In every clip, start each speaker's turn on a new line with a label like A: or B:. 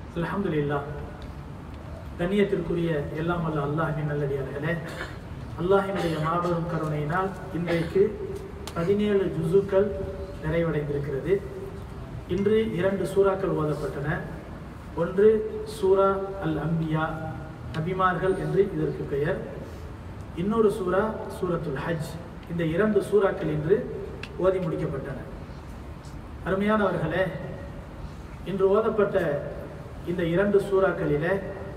A: அல்ஹம்துலில்லாஹ் கண்ணியத்திற்குரிய எல்லாம் வல்ல அல்லாஹின் நல்லடியார்களே அல்லாஹினுடைய மாபெரும் கருணையினால் இன்றைக்கு பதினேழு ஜுசுக்கள் நிறைவடைந்திருக்கிறது இன்று இரண்டு சூறாக்கள் ஓதப்பட்டன ஒன்று சூரா அல் அம்பியா நபிமார்கள் என்று இதற்கு பெயர் இன்னொரு சூரா சூரத்துல் ஹஜ் இந்த இரண்டு சூறாக்கள் இன்று ஓதி முடிக்கப்பட்டன அருமையானவர்களே இன்று ஓதப்பட்ட இந்த இரண்டு சூறாக்களிலே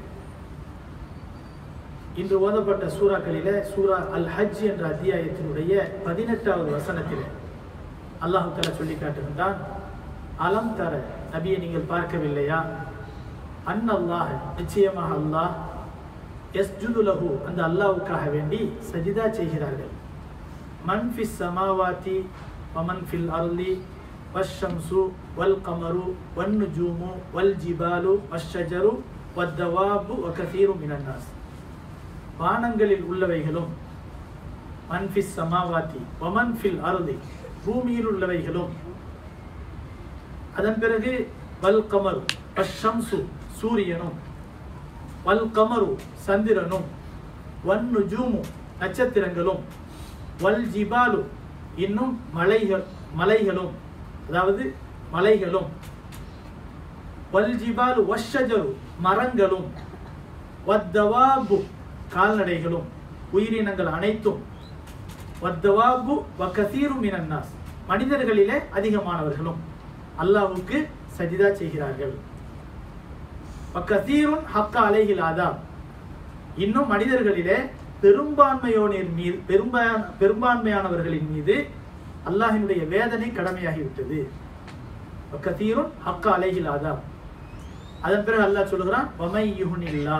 A: இன்று ஓதப்பட்ட சூறாக்களிலே சூரா அல் ஹஜ் என்ற அத்தியாயத்தினுடைய பதினெட்டாவது வசனத்திலே அல்லாஹு தஆலா சொல்லி காட்டுகின்றான் அலம் தர நபியை நீங்கள் பார்க்கவில்லையா அன் அல்லாஹ் நிச்சயமாக அல்லாஹ் எஸ்ஜுது லஹு அந்த அல்லாஹ்வுக்காக வேண்டி சஜிதா செய்கிறார்கள் மன் ஃபிஸ் சமாவாத்தி வமன் ஃபில் அர்லி வஷம்சு வல் கமரு வன் நுஜூமு வல் ஜிபாலு வஷஜரு வத்தவாபு வகசீரு மினன்னாஸ் வானங்களில் உள்ளவைகளும் மன்ஃபிஸ் சமாவாத்தி வமன் ஃபில் அருதி பூமியில் உள்ளவைகளும் அதன் பிறகு வல் கமரு வஷம்சு சூரியனும் வல் கமரு சந்திரனும் வன் நுஜூமு நட்சத்திரங்களும் வல் ஜிபாலு இன்னும் மலைகள் மலைகளும் அதாவது மலைகளும் வல் ஜிபாலு வஷஜரு மரங்களும் வத்தவாபு கால்நடைகளும் உயிரினங்கள் அனைத்தும் வத்தவாபு வகசீரு மினன்னாஸ் மனிதர்களிலே அதிகமானவர்களும் அல்லாஹ்வுக்கு சஜிதா செய்கிறார்கள் வகசீருன் ஹக்க அலைஹில் ஆதாப் இன்னும் மனிதர்களிலே பெரும்பான்மையோனின் மீது பெரும்பான் பெரும்பான்மையானவர்களின் மீது அல்லாஹினுடைய வேதனை கடமையாகிவிட்டது கத்தீரும் ஹக்க அலைஹில் ஆதாப் அதன் பிறகு அல்லாஹ் சொல்லுகிறான் வமை யுஹுனில்லா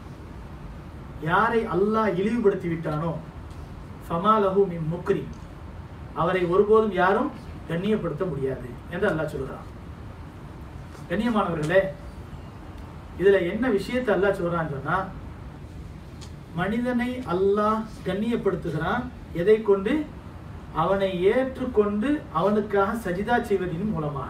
A: யாரை அல்லாஹ் இழிவுபடுத்தி விட்டானோ ஃபமாலஹு மின் முக்ரி அவரை ஒருபோதும் யாரும் கண்ணியப்படுத்த முடியாது என்று அல்லாஹ் சொல்லுகிறான் கண்ணியமானவர்களே இதுல என்ன விஷயத்தை அல்லாஹ் சொல்றான்னு சொன்னா மனிதனை அல்லாஹ் கண்ணியப்படுத்துகிறான் எதை கொண்டு அவனை ஏற்றுக்கொண்டு அவனுக்காக சஜிதா செய்வதின் மூலமாக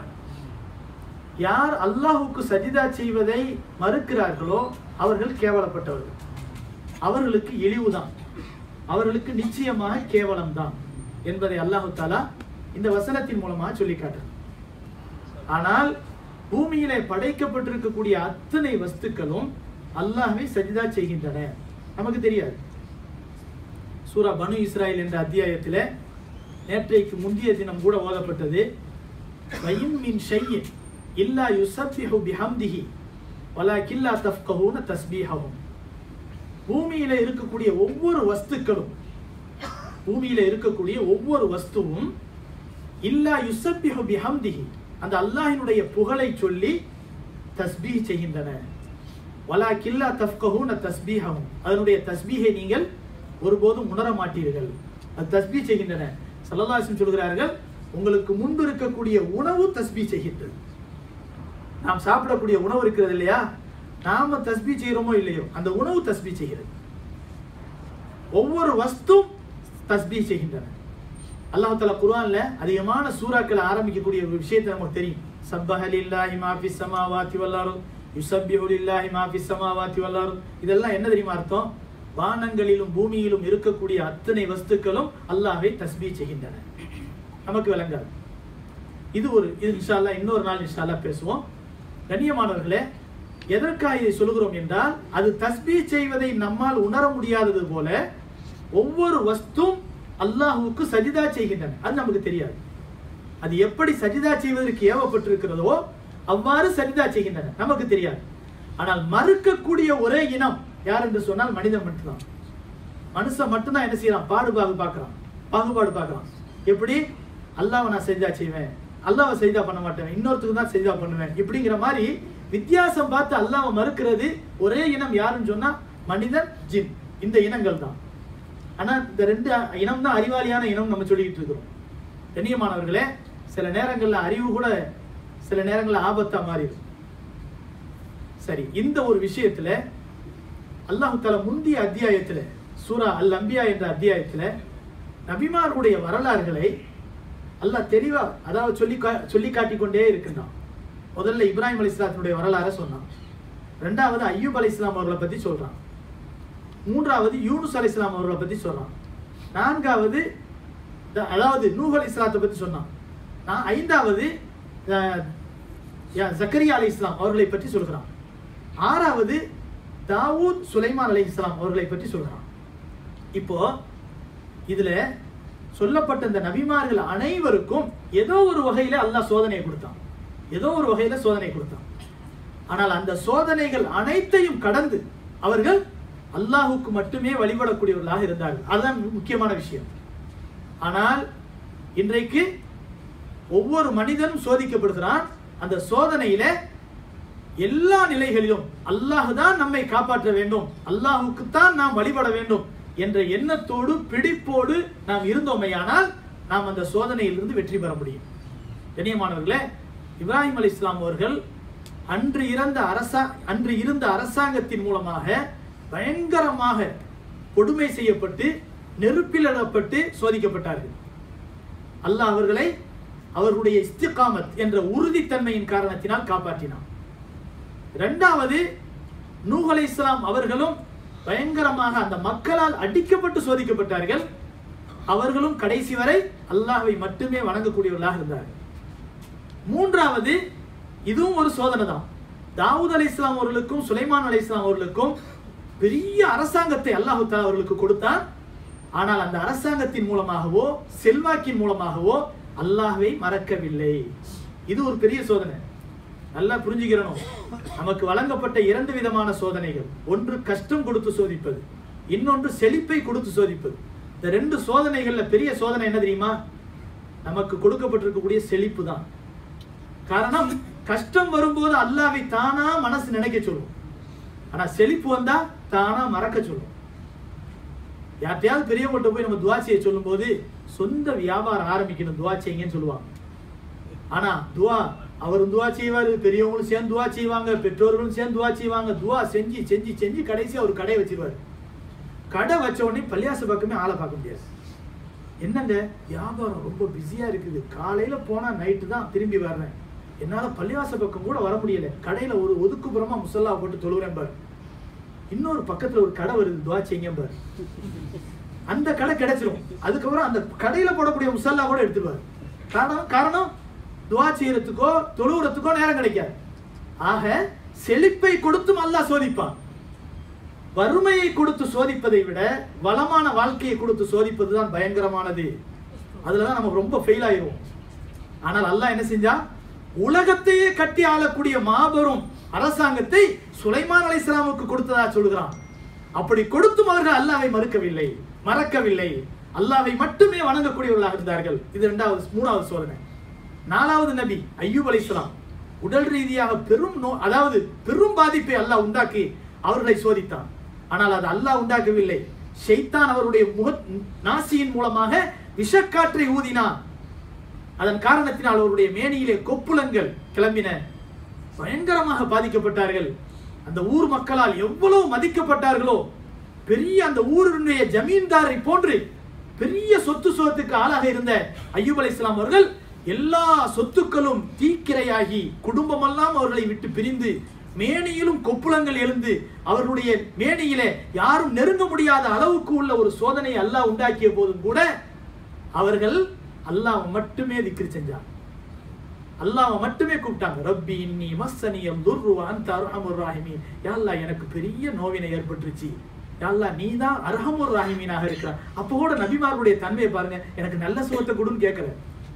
A: யார் அல்லாஹுக்கு சஜிதா செய்வதை மறுக்கிறார்களோ அவர்கள் கேவலப்பட்டவர்கள் அவர்களுக்கு இழிவுதான் அவர்களுக்கு நிச்சயமாக கேவலம்தான் என்பதை அல்லாஹு தாலா இந்த வசனத்தின் மூலமாக சொல்லி காட்டுறார் ஆனால் பூமியிலே படைக்கப்பட்டிருக்கக்கூடிய அத்தனை வஸ்துக்களும் அல்லாஹ்வை சஜிதா செய்கின்றன நமக்கு தெரியாது சூரா பனு இஸ்ராயல் என்ற அத்தியாயத்தில் நேற்றைக்கு முந்தைய தினம் கூட ஓதப்பட்டது வயும் மின் ஷையின் இல்லா யுசப்பிஹு பிஹம்திஹி வலா கில்லா தஃப்கஹூன தஸ்பீஹவும் பூமியில இருக்கக்கூடிய ஒவ்வொரு வஸ்துக்களும் பூமியில இருக்கக்கூடிய ஒவ்வொரு வஸ்துவும் இல்லா யுசப்பிஹு பிஹம்திஹி அந்த அல்லாஹினுடைய புகழை சொல்லி தஸ்பீஹ் செய்கின்றன வலா கில்லா தஃப்கஹூன தஸ்பீஹவும் அதனுடைய தஸ்பீஹை நீங்கள் ஒருபோதும் உணர மாட்டீர்கள் அது தஸ்பீ செய்கின்றன சல்லல்லாஹு சொல்கிறார்கள் உங்களுக்கு முன்பு இருக்கக்கூடிய உணவு தஸ்பீ செய்கின்றது நாம் சாப்பிடக்கூடிய உணவு இருக்கிறது இல்லையா நாம தஸ்பீ செய்கிறோமோ இல்லையோ அந்த உணவு தஸ்பீ செய்கிறது ஒவ்வொரு வஸ்தும் தஸ்பீ செய்கின்றன அல்லாஹ் தஆலா குர்ஆன்ல அதிகமான சூறாக்களை ஆரம்பிக்கக்கூடிய ஒரு விஷயத்தை நமக்கு தெரியும் சப்பஹ லில்லாஹி மா ஃபிஸ் ஸமாவாதி வல் அர்த் யுஸப்பிஹு லில்லாஹி மா ஃபிஸ் ஸமாவாதி வல் அர்த் இதெல்லாம் என்ன தெரியுமா அர்த்தம் வானங்களிலும் பூமியிலும் இருக்கக்கூடிய அத்தனை வஸ்துக்களும் அல்லாஹ்வை தஸ்பீ செய்கின்றன நமக்கு விளங்காது இது ஒரு இது இன்ஷால்லா இன்னொரு நாள் இன்ஷால்லா பேசுவோம் கண்ணியமானவர்களே எதற்காக இதை சொல்கிறோம் என்றால் அது தஸ்பீ செய்வதை நம்மால் உணர முடியாதது போல ஒவ்வொரு வஸ்தும் அல்லாஹுவுக்கு சஜிதா செய்கின்றன அது நமக்கு தெரியாது அது எப்படி சஜிதா செய்வதற்கு ஏவப்பட்டிருக்கிறதோ அவ்வாறு சஜிதா செய்கின்றன நமக்கு தெரியாது ஆனால் மறுக்கக்கூடிய ஒரே இனம் யார் என்று சொன்னால் மனிதன் மட்டும்தான் மனுஷன் மட்டும்தான் என்ன செய்யறான் பாடுபாடு பார்க்கறான் பாகுபாடு பார்க்கறான் எப்படி அல்லாஹ்வை நான் சஜிதா செய்வேன் அல்லாஹ்வை சஜிதா பண்ண மாட்டேன் இன்னொருத்தருக்கு தான் சஜிதா பண்ணுவேன் இப்படிங்கிற மாதிரி வித்தியாசம் பார்த்து அல்லாஹ்வை மறுக்கிறது ஒரே இனம் யாருன்னு சொன்னா மனிதன் ஜின் இந்த இனங்கள் தான் ஆனா இந்த ரெண்டு இனம் தான் அறிவாளியான இனம் நம்ம சொல்லிக்கிட்டு இருக்கிறோம் கண்ணியமானவர்களே சில நேரங்கள்ல அறிவு கூட சில நேரங்கள்ல ஆபத்தா மாறிடும் சரி இந்த ஒரு விஷயத்துல அல்லாஹு தாலா முந்தைய அத்தியாயத்துல சூரா அல் அம்பியா என்ற அத்தியாயத்துல நபிமாருடைய வரலாறுகளை அல்லாஹ் தெளிவா அதாவது சொல்லி கா- சொல்லி காட்டிக் கொண்டே இருக்கின்றான் முதல்ல இப்ராஹிம் அலிஸ்லாத்தினுடைய வரலாறை சொன்னான் ரெண்டாவது ஐயூப் அலை இஸ்லாம் அவர்களை பத்தி சொல்றான் மூன்றாவது யூனுஸ் அலை இஸ்லாம் அவர்களை பத்தி சொல்றான் நான்காவது த- அதாவது நூஹ் அலை இஸ்லாத்தை பத்தி சொன்னான் நான் ஐந்தாவது அஹ், யா- ஜக்கரியா அலை இஸ்லாம் அவர்களை பற்றி சொல்கிறான் ஆறாவது தாவூத் சுலைமான் அலை இஸ்லாம் அவர்களை பற்றி சொல்கிறான் இப்போ இதுல சொல்லப்பட்ட இந்த நபிமார்கள் அனைவருக்கும் ஏதோ ஒரு வகையில அல்லாஹ் சோதனை கொடுத்தான் ஏதோ ஒரு வகையில சோதனை கொடுத்தான் ஆனால் அந்த சோதனைகள் அனைத்தையும் கடந்து அவர்கள் அல்லாஹுக்கு மட்டுமே வழிபடக்கூடியவர்களாக இருந்தார்கள் அதுதான் முக்கியமான விஷயம் ஆனால் இன்றைக்கு ஒவ்வொரு மனிதனும் சோதிக்கப்படுகிறான் அந்த சோதனையில எல்லா நிலைகளிலும் அல்லாஹ் தான் நம்மை காப்பாற்ற வேண்டும் அல்லாஹுக்கு தான் நாம் வழிபட வேண்டும் என்ற எண்ணத்தோடு பிடிப்போடு நாம் இருந்தோமையானால் நாம் அந்த சோதனையிலிருந்து வெற்றி பெற முடியும் கண்ணியமானவர்களே இப்ராஹிம் அலி இஸ்லாம் அவர்கள் அன்று இறந்த அரசா அன்று இருந்த அரசாங்கத்தின் மூலமாக பயங்கரமாக கொடுமை செய்யப்பட்டு நெருப்பிலிடப்பட்டு சோதிக்கப்பட்டார்கள் அல்லாஹ் அவர்களை அவர்களுடைய இஸ்திகாமத் என்ற உறுதித்தன்மையின் காரணத்தினால் காப்பாற்றினான் இரண்டாவது நூஹ் அலை இஸ்லாம் அவர்களும் பயங்கரமாக அந்த மக்களால் அடிக்கப்பட்டு சோதிக்கப்பட்டார்கள் அவர்களும் கடைசி வரை அல்லாஹ்வை மட்டுமே வணங்கக்கூடியவர்களாக இருந்தார்கள் மூன்றாவது இதுவும் ஒரு சோதனை தான் தாவூத் அலை இஸ்லாம் அவர்களுக்கும் சுலைமான் அலை இஸ்லாம் அவர்களுக்கும் பெரிய அரசாங்கத்தை அல்லாஹு தஆலா அவர்களுக்கு கொடுத்தான் ஆனால் அந்த அரசாங்கத்தின் மூலமாகவோ செல்வாக்கின் மூலமாகவோ அல்லாஹ்வை மறக்கவில்லை இது ஒரு பெரிய சோதனை நல்லா புரிஞ்சுக்கிறணும் நமக்கு வழங்கப்பட்ட இரண்டு விதமான சோதனைகள் ஒன்று கஷ்டம் கொடுத்து சோதிப்பது இன்னொன்று செழிப்பை கொடுத்து சோதிப்பது இந்த ரெண்டு சோதனைகள்ல பெரிய சோதனை என்ன தெரியுமா நமக்கு கொடுக்கப்பட்டிருக்கக்கூடிய செழிப்பு தான் காரணம் கஷ்டம் வரும்போது அல்லாவை தானா மனசு நினைக்க சொல்லும் ஆனா செழிப்பு வந்தா தானா மறக்க சொல்லும் யார்ட்டையாவது பெரியவங்கள்ட்ட போய் நம்ம துவா செய்ய சொல்லும்போது சொந்த வியாபாரம் ஆரம்பிக்கணும் துவா செய்யுங்கன்னு சொல்லுவாங்க ஆனா துவா அவரும் துவா செய்வாரு பெரியவங்களும் சேர்ந்து துவா செய்வாங்க பெற்றோர்களும் சேர்ந்து துவா செய்வாங்க துவா செஞ்சு செஞ்சு செஞ்சு கடைசி அவர் கடை வச்சிருவாரு கடை வச்ச உடனே பள்ளியாசு பக்கமே ஆளை பார்க்க முடியாது என்னங்க வியாபாரம் ரொம்ப பிஸியா இருக்குது காலையில போனா நைட்டு தான் திரும்பி வர்றேன் என்னால பள்ளிவாச பக்கம் கூட வர முடியல கடையில ஒரு ஒதுக்குப்புறமா முசல்லா போட்டு தொழுகிறேன் பாரு இன்னொரு பக்கத்துல ஒரு கடை வருது துவா செய்யுங்க பாரு அந்த கடை கிடைச்சிரும் அதுக்கப்புறம் அந்த கடையில போடக்கூடிய முசல்லா கூட எடுத்துருவாரு காரணம் காரணம் துவா செய்யறதுக்கோ தொழுகிறதுக்கோ நேரம் கிடைக்காது ஆக செழிப்பை கொடுத்தும் அல்லாஹ் சோதிப்பான் வறுமையை கொடுத்து சோதிப்பதை விட வளமான வாழ்க்கையை கொடுத்து சோதிப்பது தான் பயங்கரமானது அதுலதான் நம்ம ரொம்ப ஃபெயில் ஆயிரும் ஆனால் அல்லாஹ் என்ன செஞ்சா உலகத்தையே கட்டி ஆளக்கூடிய மாபெரும் அரசாங்கத்தை சுலைமான் அலைஹிஸ்ஸலாமுக்கு கொடுத்ததா சொல்கிறான் அப்படி கொடுத்தும் அவர்கள் அல்லாஹ்வை மறுக்கவில்லை மறக்கவில்லை அல்லாஹ்வை மட்டுமே வணங்கக்கூடியவர்களாக இருந்தார்கள் இது இரண்டாவது மூணாவது சோதனை நாலாவது நபி ஐயூப் அலைஹிஸ்ஸலாம் உடல் ரீதியாக பெரும் நோ அதாவது பெரும் பாதிப்பை அல்லாஹ் உண்டாக்கி அவர்களை சோதித்தான் ஆனால் அது அல்லாஹ் உண்டாக்கவில்லை ஷைத்தான் அவருடைய முக நாசியின் மூலமாக விஷக்காற்றை ஊதினான் அதன் காரணத்தினால் அவருடைய மேனியிலே கொப்புளங்கள் கிளம்பின பயங்கரமாக பாதிக்கப்பட்டார்கள் அந்த ஊர் மக்களால் எவ்வளவு மதிக்கப்பட்டார்களோ பெரிய அந்த ஊரினுடைய ஜமீன்தாரை போன்று பெரிய சொத்து சுகத்துக்கு ஆளாக இருந்த ஐயூப் அலைஹிஸ்ஸலாம் அவர்கள் எல்லா சொத்துக்களும் தீக்கிரையாகி குடும்பமெல்லாம் அவர்களை விட்டு பிரிந்து மேனியிலும் கொப்புளங்கள் எழுந்து அவர்களுடைய மேனியிலே யாரும் நெருங்க முடியாத அளவுக்கு உள்ள ஒரு சோதனை அல்லாஹ் உண்டாக்கிய போதும் கூட அவர்கள் அல்லாஹ் மட்டுமே திக்ரு செஞ்சாங்க அல்லாஹ் மட்டுமே கூப்பிட்டாங்க ரப்பி இன்னி மஸ்ஸனியம் துர்ரு அந்த அர்ஹமுர் ராஹிமீன் யா அல்லாஹ் எனக்கு பெரிய நோவினை ஏற்பட்டுருச்சு யா அல்லாஹ் நீ தான் அர்ஹமுர் ராஹிமீனாக இருக்கிற அப்போ கூட நபிமார்களுடைய தன்மையை பாருங்க எனக்கு நல்ல சுகத்தை கொடுன்னு கேட்கிற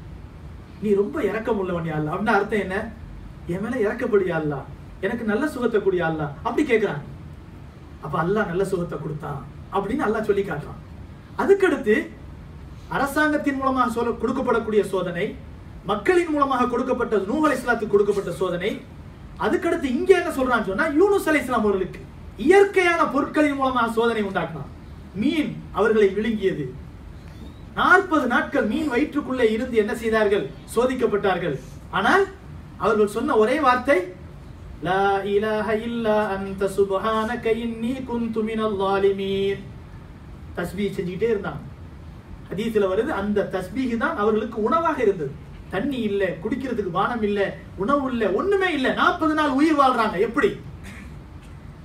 A: நீ ரொம்ப இறக்கம் உள்ளவன் யா அல்லாஹ் அப்படின்னா அர்த்தம் என்ன என் மேல இறக்கப்படுயா அல்லாஹ் எனக்கு நல்ல சுகத்தை கூடிய அல்லாஹ் அப்படி கேட்கிறாங்க அப்ப அல்லாஹ் நல்ல சுகத்தை கொடுத்தான் அப்படின்னு அல்லாஹ் சொல்லி காட்டுறான் அதுக்கடுத்து அரசாங்கத்தின் மூலமாக சொல்ல கொடுக்கப்படக்கூடிய சோதனை மக்களின் மூலமாக கொடுக்கப்பட்ட நூஹ் அலைஹிஸ்ஸலாத்துக்கு கொடுக்கப்பட்ட சோதனை அதுக்கடுத்து இங்க என்ன சொல்றான்னு சொன்னா யூனுஸ் அலைஹிஸ்ஸலாம் அவர்களுக்கு இயற்கையான பொருட்களின் மூலமாக சோதனை உண்டாக்கினான் மீன் அவர்களை விழுங்கியது நாற்பது நாட்கள் மீன் வயிற்றுக்குள்ளே இருந்து என்ன செய்தார்கள் சோதிக்கப்பட்டார்கள் ஆனால் அவர்கள் சொன்ன ஒரே வார்த்தை லா இலாஹ இல்லா அன்த சுப்ஹானக இன்னி குன்து மினல் ஸாலிமீன் தஸ்பீஹ் செஞ்சுக்கிட்டே இருந்தாங்க ஹதீஸ்ல வருது அந்த தஸ்பீஹ் தான் அவர்களுக்கு உணவாக இருந்தது தண்ணி இல்ல குடிக்கிறதுக்கு பானம் இல்ல உணவு இல்ல ஒண்ணுமே இல்ல நாற்பது நாள் உயிர் வாழ்றாங்க எப்படி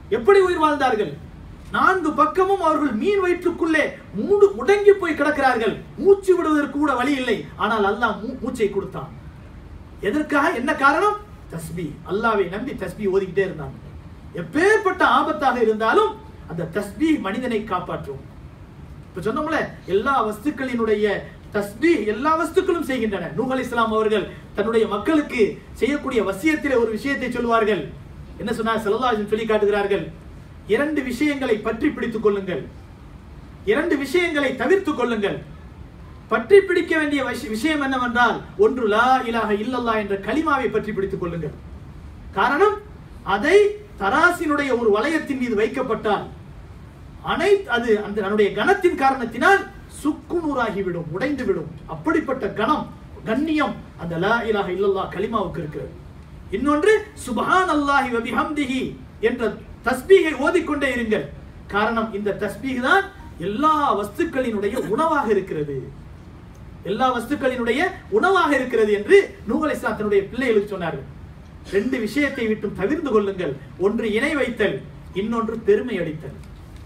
A: எப்படி உயிர் வாழ்ந்தார்கள் நான்கு பக்கமும் அவர்கள் மீன் வயிற்றுக்குள்ளே மூடு முடங்கி போய் கிடக்கிறார்கள் மூச்சு விடுவதற்கு கூட வழி இல்லை ஆனால் அல்லாஹ் மூ- மூச்சை கொடுத்தான் எதற்காக என்ன காரணம் தஸ்பி அல்லாவை நம்பி தஸ்பி ஓதிக்கிட்டே இருந்தாங்க எப்பேற்பட்ட ஆபத்தாக இருந்தாலும் அந்த தஸ்பி மனிதனை காப்பாற்றும் இப்ப சொன்னோம்ல எல்லா வஸ்துக்களினுடைய தஸ்பி எல்லா வஸ்துக்களும் செய்கின்றன நூஹ் அலைஹிஸ்ஸலாம் அவர்கள் தன்னுடைய மக்களுக்கு செய்யக்கூடிய வசியத்திலே ஒரு விஷயத்தை சொல்வார்கள் என்ன சொன்னார் ஸல்லல்லாஹு அலைஹி வஸல்லம் சொல்லி காட்டுகிறார்கள் இரண்டு விஷயங்களை பற்றி பிடித்துக் கொள்ளுங்கள் இரண்டு விஷயங்களை தவிர்த்துக் கொள்ளுங்கள் பற்றி பிடிக்க வேண்டிய விஷ- விஷயம் என்னவென்றால் ஒன்று லா இலாஹ இல்லல்லாஹ் என்ற கலிமாவை பற்றி பிடித்துக் கொள்ளுங்கள் காரணம் அதை தராசினுடைய ஒரு வளையத்தின் மீது வைக்கப்பட்டால் அனைத்து அது அந்த அதனுடைய கணத்தின் காரணத்தினால் சுக்குநூறாகிவிடும் உடைந்து விடும் அப்படிப்பட்ட கணம் கண்ணியம் அந்த லா இலாஹ இல்லல்லாஹ் கலிமாவுக்கு இருக்கிறது இன்னொன்று சுபஹான் அல்லாஹி வபிஹம்திஹி என்ற தஸ்பீகை ஓதிக்கொண்டே இருங்கள் காரணம் இந்த தஸ்பீக் தான் எல்லா வஸ்துக்களினுடைய உணவாக இருக்கிறது எல்லா வஸ்துக்களினுடைய உணவாக இருக்கிறது என்று நூகல் இஸ்லாம் தன்னுடைய பிள்ளைகளுக்கு சொன்னார்கள் ரெண்டு விஷயத்தை விட்டும் தவிர்த்து கொள்ளுங்கள் ஒன்று இணை வைத்தல் இன்னொன்று பெருமை அடித்தல்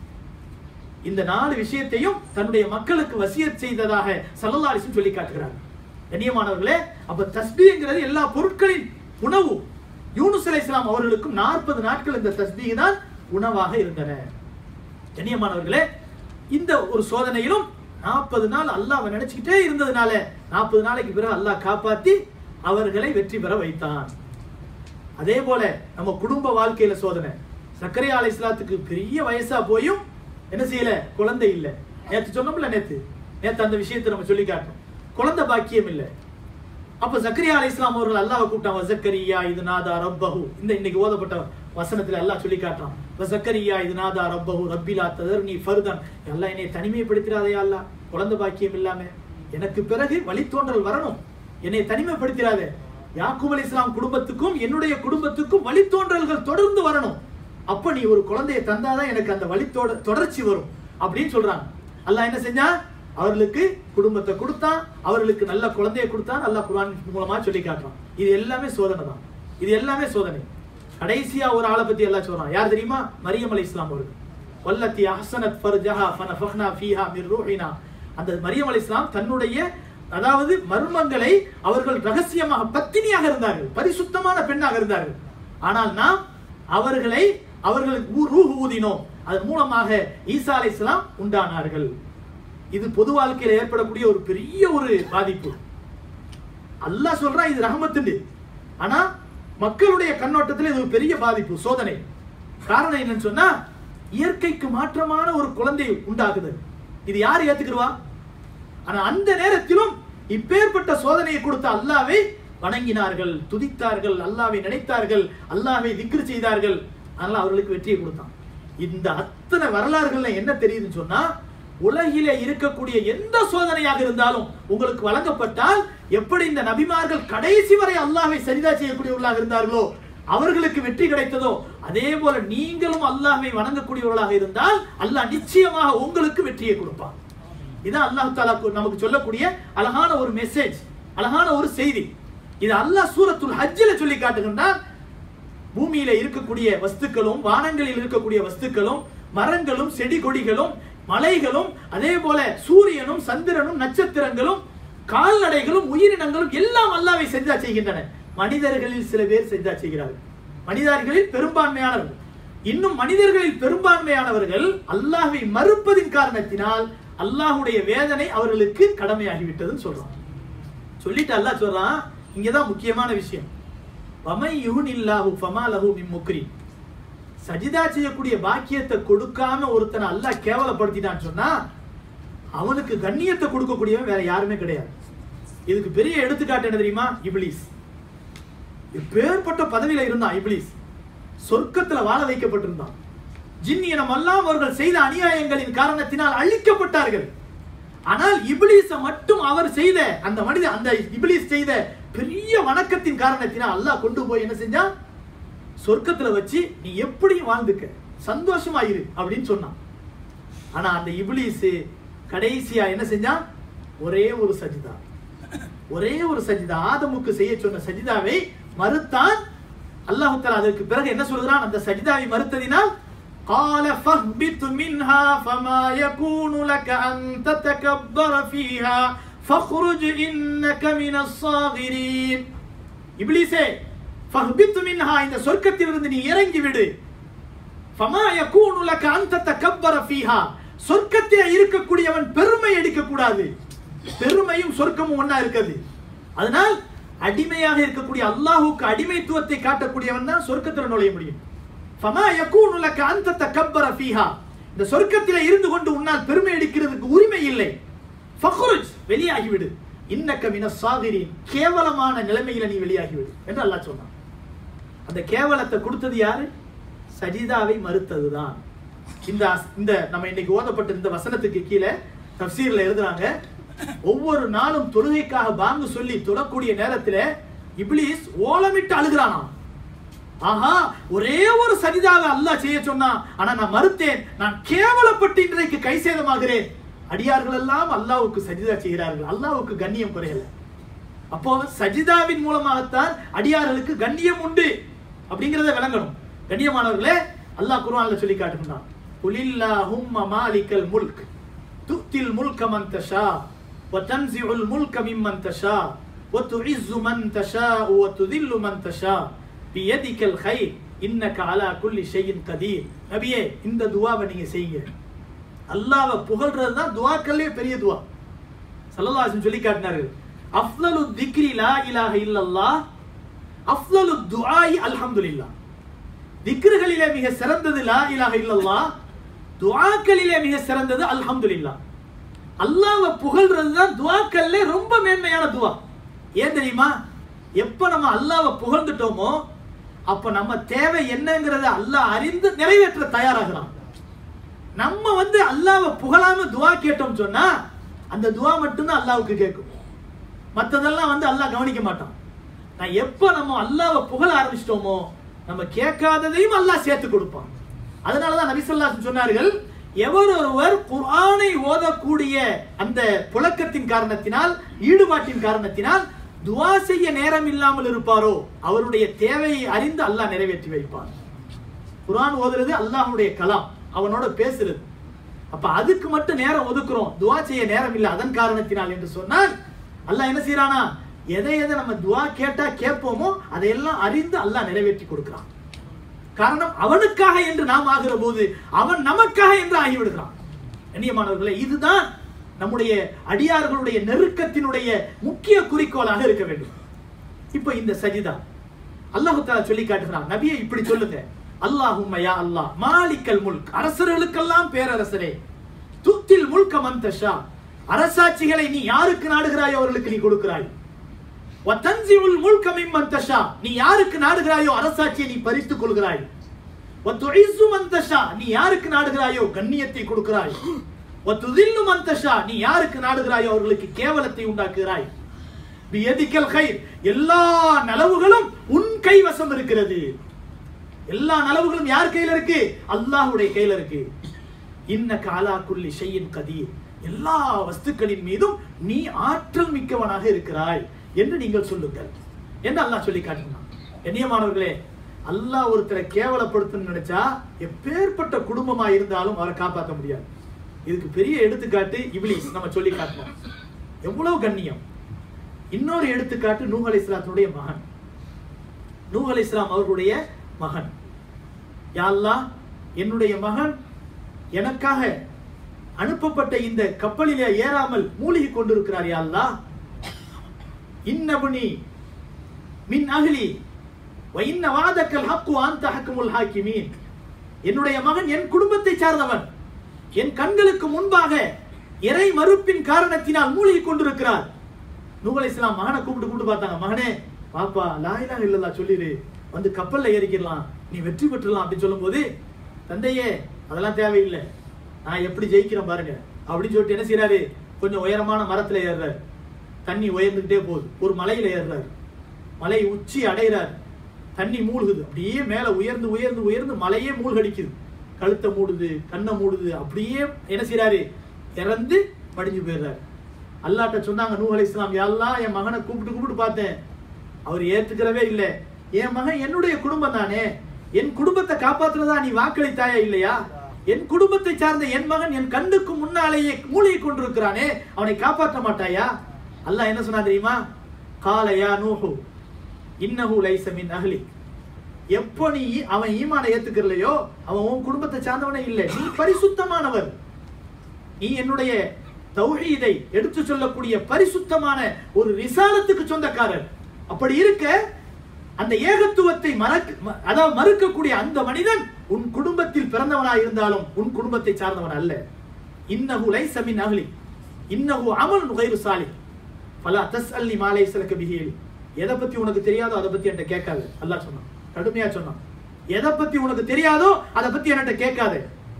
A: இந்த நாலு விஷயத்தையும் தன்னுடைய மக்களுக்கு வசியத் செய்ததாக சல்லல்லாஹு அலைஹி வஸல்லம் சொல்லி காட்டுகிறார் கண்ணியமானவர்களே அப்ப தஸ்பீங்கிறது எல்லா பொருட்களின் உணவு யூனுஸ் அலைஹிஸ்ஸலாம் அவர்களுக்கும் நாற்பது நாட்கள் இந்த தஸ்பீக் தான் உணவாக இருந்தன கண்ணியமானவர்களே இந்த ஒரு சோதனையிலும் நாற்பது நாள் அல்லாஹ் நினைச்சுக்கிட்டே இருந்ததுனால நாற்பது நாளைக்கு பிறகு அல்லாஹ் காப்பாத்தி அவர்களை வெற்றி பெற வைத்தான் அதே போல நம்ம குடும்ப வாழ்க்கையில சோதனை சக்கரையா அலை இஸ்லாத்துக்கு பெரிய வயசா போயும் என்ன செய்யல குழந்தை இல்ல நேத்து சொன்னோம்ல நேத்து நேத்து அந்த விஷயத்தை நம்ம சொல்லி காட்டோம் குழந்தை பாக்கியம் இல்ல அப்ப ஜக்கரியா அலை இஸ்லாம் அவர்கள் அல்லாஹ் கூப்பிட்டான் ஜக்கரியா இது நாதா ரப்பஹு இந்த இன்னைக்கு ஓதப்பட்ட வசனத்துல அல்லாஹ் சொல்லி காட்டுறான் ஜக்கரியா இது நாதா ரப்பஹு ரப்பிலா ததர்னி ஃபர்தன் எல்லாம் என்னை தனிமைப்படுத்திடாதே அல்லாஹ் குழந்தை பாக்கியம் இல்லாம எனக்கு பிறகு வழித்தோன்றல் வரணும் என்னை தனிமைப்படுத்திடாதே யாக்கூப் அலைஹிஸ்ஸலாம் இஸ்லாம் குடும்பத்துக்கும் என்னுடைய குடும்பத்துக்கும் வழித்தோன்றல்கள் தொடர்ந்து வரணும் அப்ப நீ ஒரு குழந்தையை தந்தாதான் எனக்கு அந்த வழித்தோட தொடர்ச்சி வரும் அப்படின்னு சொல்றாங்க அல்லாஹ் என்ன செஞ்சான் அவர்களுக்கு குடும்பத்தை கொடுத்தான் அவர்களுக்கு நல்ல குழந்தையை கொடுத்தான் அல்லாஹ் குர்ஆன் மூலமா சொல்லி காட்டுறான் இது எல்லாமே சோதனை தான் இது எல்லாமே சோதனை கடைசியா ஒரு ஆளை பத்தி எல்லாம் சொல்றான் யார் தெரியுமா மரியம் அலை இஸ்லாம் அவர்கள் வல்லத்தி அஹ்சனத் ஃபர்ஜஹா ஃபனஃபஹ்னா ஃபீஹா மிர் ரூஹினா அந்த மரியம் அலை இஸ்லாம் தன்னுடைய அதாவது மர்மங்களை அவர்கள் ரகசியமாக பத்தினியாக இருந்தார்கள் பரிசுத்தமான பெண்ணாக இருந்தார்கள் ஆனால் நாம் அவர்களை அவர்களுக்கு ஊ- ரூஹ் ஊதினோம் அதன் மூலமாக ஈசா அலைஹிஸ்ஸலாம் உண்டானார்கள் இது பொது வாழ்க்கையில ஏற்படக்கூடிய ஒரு பெரிய ஒரு பாதிப்பு அல்லாஹ் சொல்றான் இது ரஹமத்துண்டு ஆனா மக்களுடைய கண்ணோட்டத்தில் இது ஒரு பெரிய பாதிப்பு சோதனை காரணம் என்னன்னு சொன்னா இயற்கைக்கு மாற்றமான ஒரு குழந்தை உண்டாகுது இது யார் ஏத்துக்கிடுவா ஆனா அந்த நேரத்திலும் இப்பேற்பட்ட சோதனையை கொடுத்த அல்லாவை வணங்கினார்கள் துதித்தார்கள் அல்லாவை நினைத்தார்கள் அல்லாவை திக்ரு செய்தார்கள் அதனால அவர்களுக்கு வெற்றியை கொடுத்தான் இந்த அத்தனை வரலாறுகள்ல என்ன தெரியுதுன்னு சொன்னா உலகிலே இருக்கக்கூடிய எந்த சோதனையாக இருந்தாலும் உங்களுக்கு வழங்கப்பட்டால் எப்படி இந்த நபிமார்கள் கடைசி வரை அல்லாஹ்வை சரிதா செய்யக்கூடியவர்களாக இருந்தார்களோ அவர்களுக்கு வெற்றி கிடைத்ததோ அதே போல நீங்களும் அல்லாஹ்வை வணங்கக்கூடியவர்களாக இருந்தால் அல்லாஹ் நிச்சயமாக உங்களுக்கு வெற்றியை கொடுப்பான் இதான் அல்லாஹ் தாலா கு- நமக்கு சொல்லக்கூடிய அழகான ஒரு மெசேஜ் அழகான ஒரு செய்தி இது அல்லாஹ் சூரத்துல் ஹஜ்ஜில சொல்லி காட்டுகின்றான் பூமியில இருக்கக்கூடிய வஸ்துக்களும் வானங்களில் இருக்கக்கூடிய வஸ்துக்களும் மரங்களும் செடி கொடிகளும் மலைகளும் அதே போல சூரியனும் சந்திரனும் நட்சத்திரங்களும் கால்நடைகளும் உயிரினங்களும் எல்லாம் அல்லாவை செஞ்சா செய்கின்றன மனிதர்களில் சில பேர் செஞ்சா செய்கிறார்கள் மனிதர்களில் பெரும்பான்மையானவர்கள் இன்னும் மனிதர்களில் பெரும்பான்மையானவர்கள் அல்லாஹ்வை மறுப்பதின் காரணத்தினால் அல்லாஹ்வுடைய வேதனை அவர்களுக்கு கடமையாகிவிட்டதுன்னு சொல்றான் சொல்லிட்டு அல்லாஹ் சொல்றான் இங்கதான் முக்கியமான விஷயம் வமை யுஹ்னில்லாஹு ஃபமா லஹு மின் முக்ரி சஜிதா செய்யக்கூடிய பாக்கியத்தை கொடுக்காம ஒருத்தனை அல்லாஹ் கேவலப்படுத்திட்டான்னு சொன்னா அவனுக்கு கண்ணியத்தை கொடுக்கக்கூடியவன் வேற யாருமே கிடையாது இதுக்கு பெரிய எடுத்துக்காட்டு என்ன தெரியுமா இப்லீஸ் எப்பேற்பட்ட பதவியில இருந்தான் இப்லீஸ் சொர்க்கத்துல வாழ வைக்கப்பட்டிருந்தான் ஜின் இனமெல்லாம் அவர்கள் செய்த அநியாயங்களின் காரணத்தினால் அழிக்கப்பட்டார்கள் ஆனால் இப்லீஸ மட்டும் அவர் செய்த அந்த மனித அந்த இப்லீஸ் செய்த பெரிய வணக்கத்தின் காரணத்தினால் அல்லாஹ் கொண்டு போய் என்ன செஞ்சான் சொர்க்கத்துல வச்சு நீ எப்படியும் வாழ்ந்துக்க சந்தோஷமா இரு அப்படின்னு சொன்னான் ஆனா அந்த இப்லீஸ் கடைசியா என்ன செஞ்சான் ஒரே ஒரு சஜிதா ஒரே ஒரு சஜிதா ஆதமுக்கு செய்ய சொன்ன சஜிதாவை மறுத்தான் அல்லாஹ் தஆலா அதற்கு பிறகு என்ன சொல்கிறான் அந்த சஜிதாவை மறுத்ததினால் قال فاهبط منها فما يكون لك أن تتكبر فيها فاخرج إنك من الصاغرين இப்லீஸே ஃபஹ்பித் மின்ஹா இந்த சொர்க்கத்திலிருந்து நீ இறங்கி விடு ஃபமா யகூனு லக அன் தத்தகப்பர ஃபீஹா சொர்க்கத்திலே இருக்கக்கூடியவன் பெருமை எடுக்க கூடாது பெருமையும் சொர்க்கமும் ஒண்ணா இருக்குது அதனால் அடிமையாக இருக்கக்கூடிய அல்லாஹ்வுக்கு அடிமைத்துவத்தை காட்டக்கூடியவன் தான் சொர்க்கத்தில் நுழைய முடியும் ஃபமா யகூனு லக அன் தத்தகப்பர ஃபீஹா இந்த சொர்க்கத்திலே இருந்து கொண்டு உன்னால் பெருமை எடுக்கிறதுக்கு உரிமை இல்லை ஃபக்ருஜ் வெளியாகிவிடு இன்னக்க மின சாதிரின் கேவலமான நிலைமையில நீ வெளியாகிவிடு என்று அல்லாஹ் சொன்னான் அந்த கேவலத்தை கொடுத்தது யாரு சஜிதாவை மறுத்ததுதான் இந்த அஸ்- இந்த நம்ம இன்னைக்கு ஓதப்பட்ட இந்த வசனத்துக்கு கீழே தப்சீர்ல எழுதுறாங்க ஒவ்வொரு நாளும் தொழுகைக்காக பாங்கு சொல்லி தொடக்கூடிய நேரத்துல இப்லீஸ் ஓலமிட்டு அழுகிறானாம் ஆஹா ஒரே ஒரு சஜிதாவை அல்லாஹ் செய்ய சொன்னான் ஆனா நான் மறுத்தேன் நான் கேவலப்பட்டு இன்றைக்கு கை சேதமாகிறேன் அடியார்கள் எல்லாம் அல்லாஹ்வுக்கு சஜிதா செய்கிறார்கள் அல்லாஹ்வுக்கு கண்ணியம் குறையல அப்போ சஜிதாவின் மூலமாகத்தான் அடியார்களுக்கு கண்ணியம் உண்டு அப்படிங்கறத விளங்கணும் கண்ணியமானவர்களே அல்லாஹ் குர்ஆன்ல சொல்லி காட்டுகிறான் குலில்லாஹும்ம மாலிக்கல் முல்க் துக்தில் முல்க மன் தஷா وتنزع الملك ممن تشاء وتعز من تشاء وتذل من تشاء بيدك الخير இன்னக அலா குல்லி ஷையின் கதீர் நபியே இந்த துவாவை நீங்க செய்யுங்க அல்லாஹ்வை புகழ்றது தான் துவாக்கல்லே பெரிய துவா ஸல்லல்லாஹு அலைஹி வஸல்லம் சொல்லி காட்டினார்கள் அஃலலு திக்ரி லா இலாஹ இல்லல்லாஹ் அஃலலு துஆஇ அல்ஹம்துலில்லாஹ் திக்ருகளிலே மிக சிறந்தது லா இலாஹ இல்லல்லாஹ் துஆக்களிலே மிக சிறந்தது அல்ஹம்துலில்லாஹ் அல்லாஹ்வை புகழ்றது தான் துஆக்கல்ல ரொம்ப மேன்மையான துவா ஏன் தெரியுமா எப்ப நம்ம அல்லாஹ்வை புகழ்ந்துட்டோமோ அப்ப நம்ம தேவை என்னங்கறத அல்லாஹ் அறிந்து நிறைவேற்ற தயாராகிறான் நம்ம வந்து அல்லாஹ்வை புகழாம துவா கேட்டோம் சொன்னா அந்த துவா மட்டும்தான் அல்லாஹ்வுக்கு கேட்கும் மத்ததெல்லாம் வந்து அல்லாஹ் கவனிக்க மாட்டான் நான் எப்ப நம்ம அல்லாஹ்வை புகழ ஆரம்பிச்சிட்டோமோ நம்ம கேட்காததையும் அல்லாஹ் சேர்த்து கொடுப்பான் அதனாலதான் நபி ஸல்லல்லாஹு அலைஹி சொன்னார்கள் எவர் ஒருவர் குர்ஆனை ஓதக்கூடிய அந்த புழக்கத்தின் காரணத்தினால் ஈடுபாட்டின் காரணத்தினால் துவா செய்ய நேரம் இல்லாமல் இருப்பாரோ அவருடைய தேவையை அறிந்து அல்லாஹ் நிறைவேற்றி வைப்பான் குர்ஆன் ஓதுறது அல்லாஹ்வுடைய கலாம் அவனோட பேசுறது அப்ப அதுக்கு மட்டும் நேரம் ஒதுக்குறோம் துவா செய்ய நேரம் இல்லை அதன் காரணத்தினால் என்று சொன்னால் அல்லாஹ் என்ன செய்யறானா எதை எதை நம்ம துவா கேட்டா கேட்போமோ அதையெல்லாம் அறிந்து அல்லாஹ் நிறைவேற்றி கொடுக்கிறான் காரணம் அவனுக்காக என்று நாம் ஆகிற போது அவன் நமக்காக என்று ஆகிவிடுகிறான் கண்ணியமானவர்களே இதுதான் நம்முடைய அடியார்களுடைய நெருக்கத்தினுடைய முக்கிய குறிக்கோளாக இருக்க வேண்டும் இப்போ இந்த சஜிதா அல்லாஹு தஆலா சொல்லி காட்டுகிறான் நபியை இப்படி சொல்லுங்க அல்லாஹும்ம யா அல்லாஹ் மாலிக்கல் முல்க் அரசர்களுக்கெல்லாம் பேரரசரே துத்தில் முல்க மந்தஷா அரசாட்சிகளை நீ யாருக்கு நாடுகிறாயோ அவர்களுக்கு நீ கொடுக்கிறாய் வத்தன்சிவுல் முல்க மிம்மன் தஷா நீ யாருக்கு நாடுகிறாயோ அரசாட்சியை நீ பறித்துக் கொள்கிறாய் வத்துஇஸ்ஸு மன் தஷா நீ யாருக்கு நாடுகிறாயோ கண்ணியத்தை கொடுக்கிறாய் வத்துதில்லு மன் தஷா நீ யாருக்கு நாடுகிறாயோ அவர்களுக்கு கேவலத்தை உண்டாக்குகிறாய் பியதிக்கல் கைர் எல்லா நலவுகளும் உன் கைவசம் இருக்கிறது எல்லா நலவுகளும் யார் கையில இருக்கு அல்லாஹ்வுடைய கையில இருக்கு இன்ன காலா குல்லி ஷையின் கதீர் எல்லா வஸ்துக்களின் மீதும் நீ ஆற்றல் மிக்கவனாக இருக்கிறாய் என்று நீங்கள் சொல்லுங்கள் என்று அல்லாஹ் சொல்லி காட்டினான் கண்ணியமானவர்களே அல்லாஹ் ஒருத்தரை கேவலப்படுத்தணும்னு நினைச்சா எப்பேற்பட்ட குடும்பமா இருந்தாலும் அவரை காப்பாற்ற முடியாது இதுக்கு பெரிய எடுத்துக்காட்டு இப்லீஸ் நம்ம சொல்லி காட்டணும் எவ்வளவு கண்ணியம் இன்னொரு எடுத்துக்காட்டு நூஹ் அலைஹிஸ்ஸலாத்துடைய மகன் நூஹ் அலைஹிஸ்ஸலாம் அவர்களுடைய மகன் யா அல்லாஹ் என்னுடைய மகன் எனக்காக அனுப்பப்பட்ட இந்த கப்பலிலே ஏறாமல் மூழ்கி கொண்டிருக்கிறார் யா அல்லாஹ் இன்னபுனி மின் அஹ்லி வ இன்ன வாதக்கல் ஹக்கு அன்த ஹக்குமுல் ஹாக்கிமீன் என்னுடைய மகன் என் குடும்பத்தை சார்ந்தவன் என் கண்களுக்கு முன்பாக இறை மறுப்பின் காரணத்தினால் மூழ்கி கொண்டிருக்கிறார் நூகல் இஸ்லாம் மகனை கூப்பிட்டு கூப்பிட்டு பார்த்தாங்க மகனே பாப்பா லாயிலா இல்லல்லா சொல்லிடு வந்து கப்பல்ல ஏறிக்கிடலாம் நீ வெற்றி பெற்றலாம் அப்படின்னு சொல்லும்போது தந்தையே அதெல்லாம் தேவையில்லை நான் எப்படி ஜெயிக்கிறேன் பாருங்க அப்படின்னு சொல்லிட்டு என்ன செய்யறாரு கொஞ்சம் உயரமான மரத்துல ஏறுறாரு தண்ணி உயர்ந்துகிட்டே போகுது ஒரு மலையில ஏறுறாரு மலை உச்சி அடைகிறார் தண்ணி மூழ்குது அப்படியே மேல உயர்ந்து உயர்ந்து உயர்ந்து மலையே மூழ்கடிக்குது கழுத்தை மூடுது கண்ணை மூடுது அப்படியே என்ன செய்யறாரு இறந்து மடிஞ்சு போயிடுறாரு அல்லாட்ட சொன்னாங்க நூஹ் அலைஹிஸ்ஸலாம் யா அல்லாஹ் என் மகனை கூப்பிட்டு கூப்பிட்டு பார்த்தேன் அவர் ஏத்துக்கிறவே இல்லை என் மகன் என்னுடைய குடும்பம் தானே என் குடும்பத்தை காப்பாத்துறதா நீ வாக்களித்தாயா இல்லையா என் குடும்பத்தை சார்ந்த என் மகன் என் கண்ணுக்கு முன்னாலேயே மூளையை கொண்டிருக்கிறானே அவனை காப்பாற்ற மாட்டாயா அல்லாஹ் என்ன சொன்னா தெரியுமா காலையா நூஹு இன்னஹு லைஸ மின் அஹ்லி எப்போ நீ அவன் ஈமானை ஏத்துக்கலையோ அவன் உன் குடும்பத்தை சார்ந்தவனே இல்லை நீ பரிசுத்தமானவர் நீ என்னுடைய தௌஹீதை எடுத்து சொல்லக்கூடிய பரிசுத்தமான ஒரு ரிசாலத்துக்கு சொந்தக்காரர் அப்படி இருக்க அந்த ஏகத்துவத்தை மறக்க ம- அதாவது மறுக்கக்கூடிய அந்த மனிதன் உன் குடும்பத்தில் பிறந்தவனா இருந்தாலும் உன் குடும்பத்தை சார்ந்தவன் அல்ல இன்னஹு லைஸ மின் அஹ்லி இன்னஹு அமலுன் கைரு சாலிஹ் ஃபலா தஸ்அல்னி மா லைஸ லக பிஹி இல்ம். எதை பத்தி உனக்கு தெரியாதோ அதை பத்தி என்கிட்ட கேட்காத அல்லாஹ் சொன்னான் கடுமையா சொன்னான் எதை பத்தி உனக்கு தெரியாதோ அதை பத்தி என்கிட்ட கேட்காத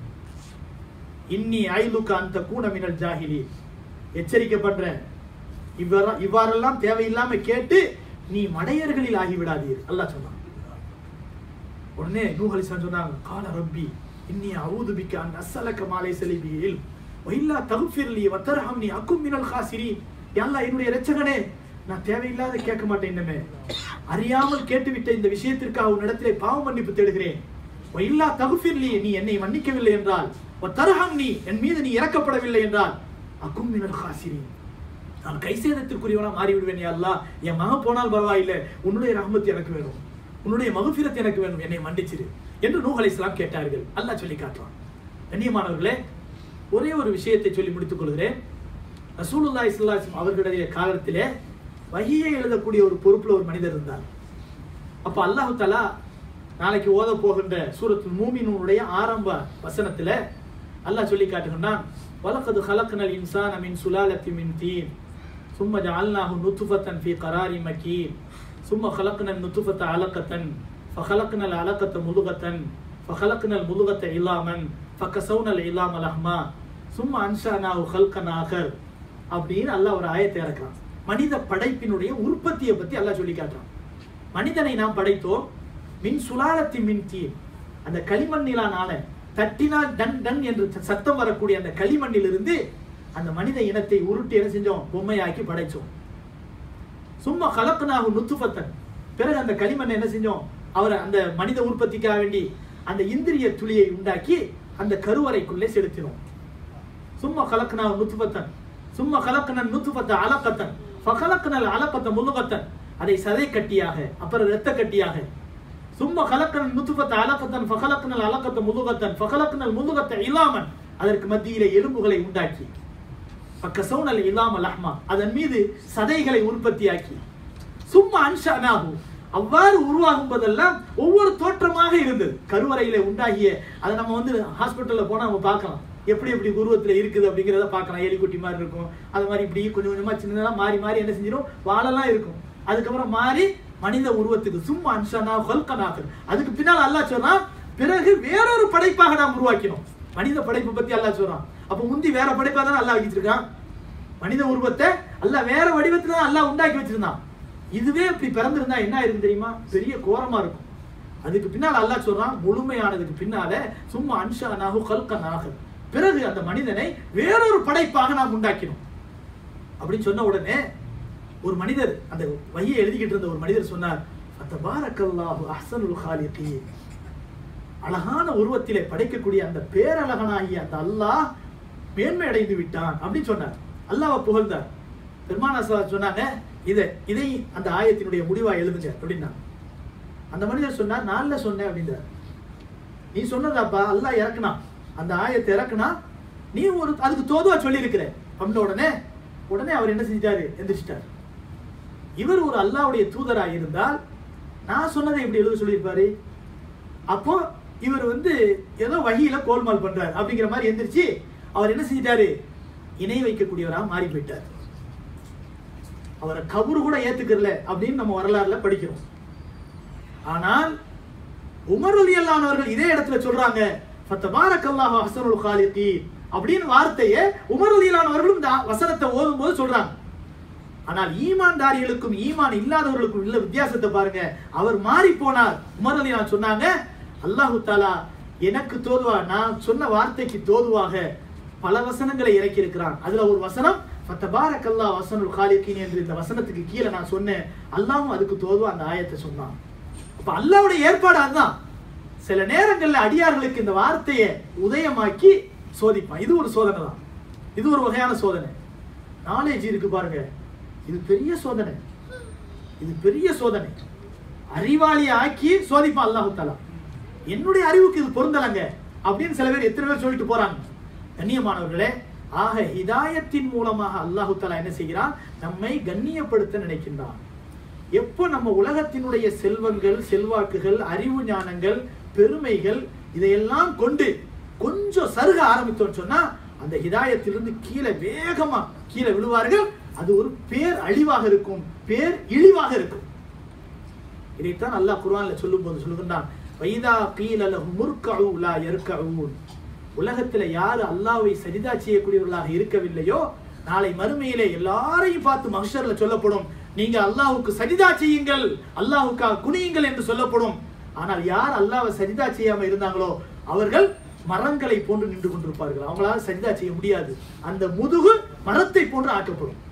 A: இன்னி ஐலுக்கு அந்த கூட மினல் ஜாஹிலி எச்சரிக்கை பண்றேன் இவ்வாற இவ்வாறெல்லாம் தேவையில்லாம கேட்டு நீ மடையர்களில் ஆகிவிடாதீர் அல்லாஹ் சொன்னான் உடனே நூஹ் அலிஸ்லாம் சொன்னாங்க கால ரப்பி இன்னி அவுது பிக்க அன் அஸ்ஸலக மாலை செலிபியில் ஒயில்லா தகுஃபிர்லி வத்தர்ஹம்னி அக்கும் மினல் காசிரீன் யல்லா என்னுடைய இரட்சகனே நான் தேவையில்லாத கேட்க மாட்டேன் இன்னமே அறியாமல் கேட்டுவிட்ட இந்த விஷயத்திற்காக உன்னிடத்திலே பாவ மன்னிப்பு தேடுகிறேன் ஒயில்லா தகுஃபிர்லி நீ என்னை மன்னிக்கவில்லை என்றால் வத்தர்ஹம்னி என் மீது நீ இறக்கப்படவில்லை என்றால் அக்கும் மினல் காசிரீன் நான் கை சேதத்திற்குரியவனா மாறி விடுவேன் யா அல்லாஹ் என் மகன் போனால் பரவாயில்லை உன்னுடைய ரஹமத் எனக்கு வேணும் உன்னுடைய மகஃபிரத் எனக்கு வேணும் என்னை மன்னிச்சிரு என்று நூஹ் அலைஹிஸ்ஸலாம் கேட்டார்கள் அல்லாஹ் சொல்லி காட்டுறான் கண்ணியமானவர்களே ஒரே ஒரு விஷயத்தை சொல்லி முடித்துக் கொள்கிறேன் ரசூலுல்லாஹி ஸல்லல்லாஹு அலைஹி வஸல்லம் அவர்களுடைய காலத்திலே வஹியை எழுதக்கூடிய ஒரு பொறுப்புல ஒரு மனிதர் இருந்தார் அப்ப அல்லாஹ் தஆலா நாளைக்கு ஓத போகின்ற சூரத்துல் மூமினுடைய ஆரம்ப வசனத்துல அல்லாஹ் சொல்லி காட்டுகின்றான் வலக்கது ஹலக்னல் இன்சான மின் சுலாலத்தி மின் தீன் ثم جعلناه نطفة في قرار مكين ثم خلقنا النطفة علقة فخلقنا العلقة مضغة فخلقنا المضغة عظاما فكسونا العظام لحما ثم أنشأناه خلقا آخر அப்படின்னு அல்லாஹ் ஒரு ஆயத்தை இறக்குறான் மனித படைப்பினுடைய உற்பத்தியை பத்தி அல்லாஹ் சொல்லி காட்டுறான் மனிதனை நாம் படைத்தோம் மின் சுலாலத்தி மின் தீன் அந்த களிமண்ணிலான தட்டினால் டன் டன் என்று சத்தம் வரக்கூடிய அந்த களிமண்ணிலிருந்து அந்த மனித இனத்தை உருட்டி என்ன செஞ்சோம் பொம்மையாக்கி படைச்சோம் சும்மா கலக்குனாகு நுத்துபத்தன் பிறகு அந்த களிமண்ணை என்ன செஞ்சோம் அவர் அந்த மனித உற்பத்திக்காக வேண்டி அந்த இந்திரிய துளியை உண்டாக்கி அந்த கருவறைக்குள்ளே செலுத்தினோம் சும்மா கலக்குனாகு நுத்துபத்தன் சும்மா கலக்குன நுத்துபத்த அலக்கத்தன் ஃபகலக்குனல் அலக்கத்த முழுகத்தன் அதை சதை கட்டியாக அப்புறம் இரத்த கட்டியாக சும்மா கலக்கனல் நுத்துபத்த அலக்கத்தன் ஃபகலக்குனல் அலக்கத்த முதுகத்தன் ஃபகலக்குனல் முதுகத்த இல்லாமன் அதற்கு மத்தியிலே எலும்புகளை உண்டாக்கி பக்கசௌனல் இல்லாமல் அஹ்மா அதன் மீது சதைகளை உற்பத்தியாக்கி சும்மா அன்ஷானாகு அவ்வாறு உருவாகும் போதெல்லாம் ஒவ்வொரு தோற்றமாக இருந்தது கருவறையில உண்டாகிய அதை நம்ம வந்து ஹாஸ்பிட்டல்ல போனா நம்ம பார்க்கலாம் எப்படி எப்படி உருவத்துல இருக்குது அப்படிங்கிறத பார்க்கலாம் எலிக்குட்டி மாதிரி இருக்கும் அது மாதிரி இப்படி கொஞ்சம் கொஞ்சமா சின்னதா மாறி மாறி என்ன செஞ்சிடும் வாழெல்லாம் இருக்கும் அதுக்கப்புறம் மாறி மனித உருவத்துக்கு சும்மா அன்ஷானா ஹொல்கனாக அதுக்கு பின்னால் அல்லாஹ் சொல்றான் பிறகு வேறொரு படைப்பாக நாம் உருவாக்கினோம் மனித படைப்பு பத்தி அல்லாஹ் சொல்றான் அப்ப முந்தி வேற படைப்பா தானே அல்லாஹ் வச்சிருக்கான் மனித உருவத்தை அல்லாஹ் வேற வடிவத்துல தான் அல்லாஹ் உண்டாக்கி வச்சிருந்தான் இதுவே இப்படி பிறந்திருந்தா என்ன ஆயிருக்கும் தெரியுமா பெரிய கோரமா இருக்கும் அதுக்கு பின்னால் அல்லாஹ் சொல்றான் முழுமையானதுக்கு பின்னால சும்மா அன்ஷானாகு கல்கனாக பிறகு அந்த மனிதனை வேறொரு படைப்பாக நாம் உண்டாக்கினோம் அப்படின்னு சொன்ன உடனே ஒரு மனிதர் அந்த வழியை எழுதிக்கிட்டு இருந்த ஒரு மனிதர் சொன்னார் "ஃபதபாரக்கல்லாஹு அஹ்ஸனுல் காலிகீன்." அழகான உருவத்திலே படைக்கக்கூடிய அந்த பேரழகனாகிய அந்த அல்லாஹ் மேன்மை அடைந்து விட்டான் அப்படின்னு சொன்னார் அல்லாஹ்வை புகழ்ந்தார் பெருமானா ஸல்லல்லாஹு சொன்னாங்க இதை இதை அந்த ஆயத்தினுடைய முடிவா எழுதுங்க அப்படின்னா அந்த மனிதர் சொன்னார் நான்ல சொன்னேன் அப்படின்றார் நீ சொன்னதாப்பா அல்லாஹ் இறக்குனா அந்த ஆயத்தை இறக்குனா நீ ஒரு அதுக்கு தோதுவா சொல்லியிருக்கிற அப்படின்ன உடனே உடனே அவர் என்ன செஞ்சிட்டாரு எந்திரிச்சிட்டார் இவர் ஒரு அல்லாஹ்வுடைய தூதரா இருந்தால் நான் சொன்னதை எப்படி எழுத சொல்லியிருப்பாரு அப்போ இவர் வந்து ஏதோ வகையில கோல்மால் பண்றாரு அப்படிங்கிற மாதிரி எந்திரிச்சு அவர் என்ன செஞ்சிட்டாரு இணை வைக்கக்கூடியவரா மாறி போயிட்டார் அவரை கபரு கூட ஏத்துக்கறல அப்படின்னு நம்ம வரலாறுல படிக்கிறோம் ஆனால் உமர் ரலியல்லானவர்கள் இதே இடத்துல சொல்றாங்க ஃபத்தபாரக்கல்லாஹு அஹ்ஸனுல் காலிகீன் அப்படின்னு வார்த்தையை உமர் ரலியல்லானவர்களும் இந்த வசனத்தை ஓதும்போது சொல்றாங்க ஆனால் ஈமான்தாரிகளுக்கும் ஈமான் இல்லாதவர்களுக்கும் உள்ள வித்தியாசத்தை பாருங்க அவர் மாறி போனார் உமர் அலி நான் சொன்னாங்க அல்லாஹு தாலா எனக்கு தோதுவா நான் சொன்ன வார்த்தைக்கு தோதுவாக பல வசனங்களை இறக்கி இருக்கிறான் அதுல ஒரு வசனம் ஃபத்தபாரக்கல்லா வசனுல் காலிகீன் என்று இந்த வசனத்துக்கு கீழே நான் சொன்னேன் அல்லாஹ்வும் அதுக்கு தோதுவா அந்த ஆயத்தை சொன்னான் அப்ப அல்லாஹ்வுடைய ஏற்பாடு அதுதான் சில நேரங்கள்ல அடியார்களுக்கு இந்த வார்த்தையை உதயமாக்கி சோதிப்பான் இது ஒரு சோதனை தான் இது ஒரு வகையான சோதனை நாலேஜ் இருக்கு பாருங்க இது பெரிய சோதனை இது பெரிய சோதனை அறிவாளி ஆக்கி சோதிப்பான் அல்லாஹு தாலா என்னுடைய அறிவுக்கு இது பொருந்தலங்க அப்படின்னு சில பேர் எத்தனை பேர் சொல்லிட்டு போறாங்க கண்ணியமானவர்களே ஆக ஹிதாயத்தின் மூலமாக அல்லாஹு தாலா என்ன செய்கிறான் நம்மை கண்ணியப்படுத்த நினைக்கின்றான் எப்போ நம்ம உலகத்தினுடைய செல்வங்கள் செல்வாக்குகள் அறிவு ஞானங்கள் பெருமைகள் இதையெல்லாம் கொண்டு கொஞ்சம் சருக ஆரம்பித்தோம்னு சொன்னா அந்த ஹிதாயத்திலிருந்து கீழே வேகமா கீழே விழுவார்கள் அது ஒரு பேர் அழிவாக இருக்கும் பேர் இழிவாக இருக்கும் இதைத்தான் அல்லாஹ் குர்ஆன்ல சொல்லும்போது சொல்லுகின்றான் வைதா கீல லஹும் முர்கஉ லா யர்கஊன் உலகத்துல யாரு அல்லாஹ்வை சரிதா செய்யக்கூடியவர்களாக இருக்கவில்லையோ நாளை மறுமையிலே எல்லாரையும் பார்த்து மஹ்ஷர்ல சொல்லப்படும் நீங்க அல்லாஹ்வுக்கு சஜிதா செய்யுங்கள் அல்லாஹ்வுக்காக குனியுங்கள் என்று சொல்லப்படும் ஆனால் யார் அல்லாஹ்வை சஜிதா செய்யாம இருந்தாங்களோ அவர்கள் மரங்களை போன்று நின்று கொண்டிருப்பார்கள் அவங்களால சஜிதா செய்ய முடியாது அந்த முதுகு மரத்தை போன்று ஆக்கப்படும்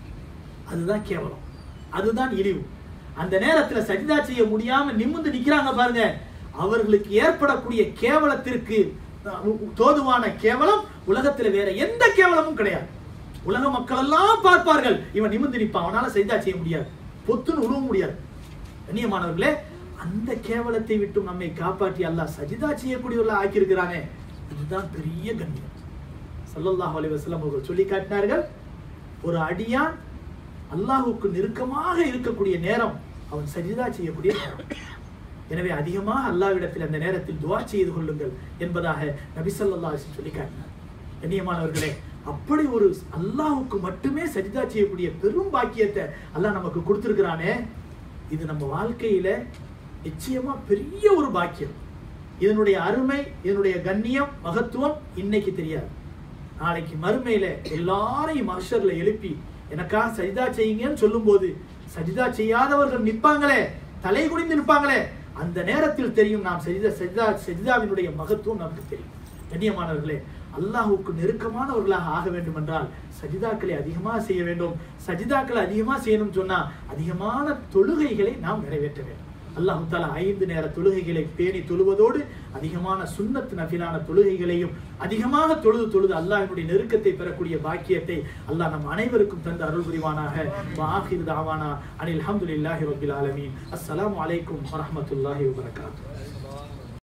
A: அதுதான் கேவலம் அதுதான் இழிவு அந்த நேரத்துல சஜிதா செய்ய முடியாம நிமிர்ந்து நிக்கிறாங்க பாருங்க அவர்களுக்கு ஏற்படக்கூடிய கேவலத்திற்கு அஹ், தோதுவான கேவலம் உலகத்துல வேற எந்த கேவலமும் கிடையாது உலக மக்கள் எல்லாம் பார்ப்பார்கள் இவன் நிமிர்ந்து நிப்பான் அவனால சஜிதா செய்ய முடியாது பொத்துன்னு உருவ முடியாது கண்ணியமானவர்களே அந்த கேவலத்தை விட்டும் நம்மை காப்பாற்றி அல்லாஹ் சஜிதா செய்யக்கூடியவர்களா ஆக்கியிருக்கிறானே இதுதான் பெரிய கண்ணியம் ஸல்லல்லாஹு அலைஹி வஸல்லம் அவர்கள் சொல்லி காட்டினார்கள் ஒரு அடியான் அல்லாஹ்வுக்கு நெருக்கமாக இருக்கக்கூடிய நேரம் அவன் சஜிதா செய்யக்கூடிய நேரம் எனவே அதிகமாக அல்லாஹ்விடத்தில் அந்த நேரத்தில் துஆ செய்து கொள்ளுங்கள் என்பதாக நபி ஸல்லல்லாஹு அலைஹி வஸல்லம் சொல்லி காட்டினார் கண்ணியமானவர்களே அப்படி ஒரு அல்லாஹ்வுக்கு மட்டுமே சஜிதா செய்யக்கூடிய பெரும் பாக்கியத்தை அல்லாஹ் நமக்கு கொடுத்திருக்கிறானே இது நம்ம வாழ்க்கையில நிச்சயமா பெரிய ஒரு பாக்கியம் இதனுடைய அருமை இதனுடைய கண்ணியம் மகத்துவம் இன்னைக்கு தெரியாது நாளைக்கு மறுமையில எல்லாரையும் மஹ்ஷர்ல எழுப்பி எனக்காக சஜிதா செய்யுங்கன்னு சொல்லும்போது சஜிதா செய்யாதவர்கள் நிற்பாங்களே தலை குனிந்து நிற்பாங்களே அந்த நேரத்தில் தெரியும் நாம் சஜிதா சஜிதா சஜிதாவினுடைய மகத்துவம் நமக்கு தெரியும் கண்ணியமானவர்களே அல்லாஹ்வுக்கு நெருக்கமானவர்களாக ஆக வேண்டும் என்றால் சஜிதாக்களை அதிகமாக செய்ய வேண்டும் சஜிதாக்களை அதிகமாக செய்யணும்னு சொன்னா அதிகமான தொழுகைகளை நாம் நிறைவேற்ற வேண்டும் அல்லாஹு தாலா ஐந்து நேர தொழுகைகளை பேணி தொழுவதோடு அதிகமான சுன்னத் நபிலான தொழுகைகளையும் அதிகமாக தொழுது தொழுது அல்லாஹ்வினுடைய நெருக்கத்தை பெறக்கூடிய பாக்கியத்தை அல்லாஹ் நம் அனைவருக்கும் தந்து அருள் புரிவானாக வாஹிர் தாவானா அனில் அல்ஹம்துலில்லாஹி ரப்பில் ஆலமீன் அஸ்ஸலாமு அலைக்கும் வரஹ்மத்துல்லாஹி வபரகாத்துஹு